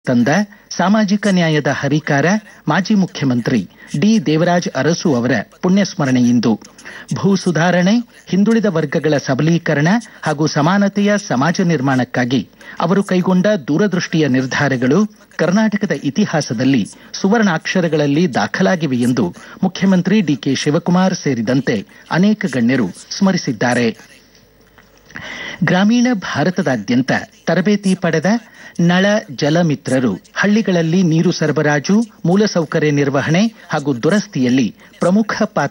ತಂದ ಸಾಮಾಜಿಕ ನ್ಯಾಯದ ಹರಿಕಾರ ಮಾಜಿ ಮುಖ್ಯಮಂತ್ರಿ ಡಿ ದೇವರಾಜ ಅರಸು ಅವರ ಪುಣ್ಯಸ್ಮರಣೆ ಇಂದು ಭೂ ಸುಧಾರಣೆ ಹಿಂದುಳಿದ ವರ್ಗಗಳ ಸಬಲೀಕರಣ ಹಾಗೂ ಸಮಾನತೆಯ ಸಮಾಜ ನಿರ್ಮಾಣಕ್ಕಾಗಿ ಅವರು ಕೈಗೊಂಡ ದೂರದೃಷ್ಟಿಯ ನಿರ್ಧಾರಗಳು ಕರ್ನಾಟಕದ ಇತಿಹಾಸದಲ್ಲಿ ಸುವರ್ಣಾಕ್ಷರಗಳಲ್ಲಿ ದಾಖಲಾಗಿವೆ ಎಂದು ಮುಖ್ಯಮಂತ್ರಿ ಡಿಕೆ ಶಿವಕುಮಾರ್ ಸೇರಿದಂತೆ ಅನೇಕ ಗಣ್ಯರು ಸ್ಮರಿಸಿದ್ದಾರೆ ಗ್ರಾಮೀಣ ಭಾರತದಾದ್ಯಂತ ತರಬೇತಿ ಪಡೆದ ನಳ ಜಲ ಮಿತ್ರರು ಹಳ್ಳಿಗಳಲ್ಲಿ ನೀರು ಸರಬರಾಜು ಮೂಲಸೌಕರ್ಯ ನಿರ್ವಹಣೆ ಹಾಗೂ ದುರಸ್ತಿಯಲ್ಲಿ ಪ್ರಮುಖ ಪಾತ್ರ